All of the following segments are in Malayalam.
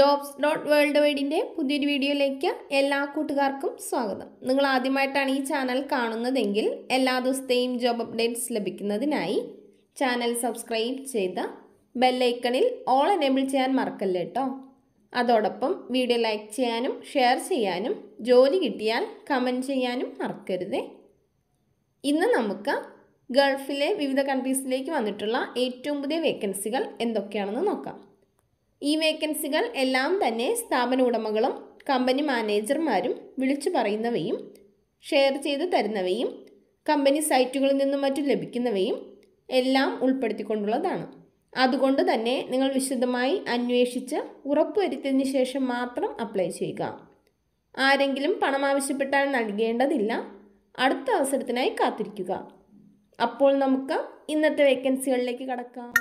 ജോബ്സ് ഡോട്ട് വേൾഡ് വൈഡിൻ്റെ പുതിയൊരു വീഡിയോയിലേക്ക് എല്ലാ കൂട്ടുകാർക്കും സ്വാഗതം നിങ്ങൾ ആദ്യമായിട്ടാണ് ഈ ചാനൽ കാണുന്നതെങ്കിൽ എല്ലാ ദിവസത്തെയും ജോബ് അപ്ഡേറ്റ്സ് ലഭിക്കുന്നതിനായി ചാനൽ സബ്സ്ക്രൈബ് ചെയ്ത് ബെല്ലൈക്കണിൽ ഓൾ എനേബിൾ ചെയ്യാൻ മറക്കല്ലേ കേട്ടോ അതോടൊപ്പം വീഡിയോ ലൈക്ക് ചെയ്യാനും ഷെയർ ചെയ്യാനും ജോലി കിട്ടിയാൽ കമൻറ്റ് ചെയ്യാനും മറക്കരുതേ ഇന്ന് നമുക്ക് ഗൾഫിലെ വിവിധ കൺട്രീസിലേക്ക് വന്നിട്ടുള്ള ഏറ്റവും പുതിയ വേക്കൻസികൾ എന്തൊക്കെയാണെന്ന് നോക്കാം ഈ വേക്കൻസികൾ എല്ലാം തന്നെ സ്ഥാപന ഉടമകളും കമ്പനി മാനേജർമാരും വിളിച്ചു പറയുന്നവയും ഷെയർ ചെയ്ത് തരുന്നവയും കമ്പനി സൈറ്റുകളിൽ നിന്നും മറ്റും ലഭിക്കുന്നവയും എല്ലാം ഉൾപ്പെടുത്തിക്കൊണ്ടുള്ളതാണ് അതുകൊണ്ട് തന്നെ നിങ്ങൾ വിശദമായി അന്വേഷിച്ച് ഉറപ്പുവരുത്തിയതിന് ശേഷം മാത്രം അപ്ലൈ ചെയ്യുക ആരെങ്കിലും പണം ആവശ്യപ്പെട്ടാൽ നൽകേണ്ടതില്ല അടുത്ത അവസരത്തിനായി കാത്തിരിക്കുക അപ്പോൾ നമുക്ക് ഇന്നത്തെ വേക്കൻസികളിലേക്ക് കടക്കാം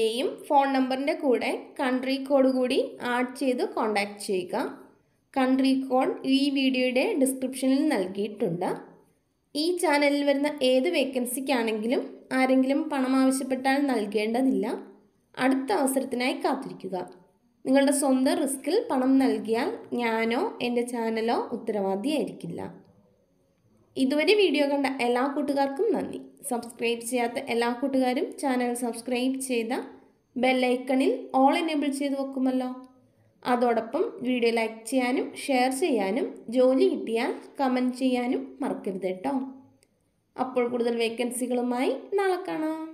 നെയിം ഫോൺ നമ്പറിൻ്റെ കൂടെ കൺട്രി കോഡ് കൂടി ആഡ് ചെയ്ത് കോൺടാക്റ്റ് ചെയ്യുക കൺട്രി കോഡ് ഈ വീഡിയോയുടെ ഡിസ്ക്രിപ്ഷനിൽ നൽകിയിട്ടുണ്ട് ഈ ചാനലിൽ വരുന്ന ഏത് വേക്കൻസിക്കാണെങ്കിലും ആരെങ്കിലും പണം ആവശ്യപ്പെട്ടാൽ നൽകേണ്ടതില്ല അടുത്ത അവസരത്തിനായി കാത്തിരിക്കുക നിങ്ങളുടെ സ്വന്തം റിസ്കിൽ പണം നൽകിയാൽ ഞാനോ എൻ്റെ ചാനലോ ഉത്തരവാദിയായിരിക്കില്ല ഇതുവരെ വീഡിയോ കണ്ട എല്ലാ കൂട്ടുകാർക്കും നന്ദി സബ്സ്ക്രൈബ് ചെയ്യാത്ത എല്ലാ കൂട്ടുകാരും ചാനൽ സബ്സ്ക്രൈബ് ചെയ്ത ബെല്ലൈക്കണിൽ ഓൾ എനേബിൾ ചെയ്ത് വെക്കുമല്ലോ അതോടൊപ്പം വീഡിയോ ലൈക്ക് ചെയ്യാനും ഷെയർ ചെയ്യാനും ജോലി കിട്ടിയാൽ കമൻറ്റ് ചെയ്യാനും മറക്കരുത് കേട്ടോ അപ്പോൾ കൂടുതൽ വേക്കൻസികളുമായി നാളെ കാണാം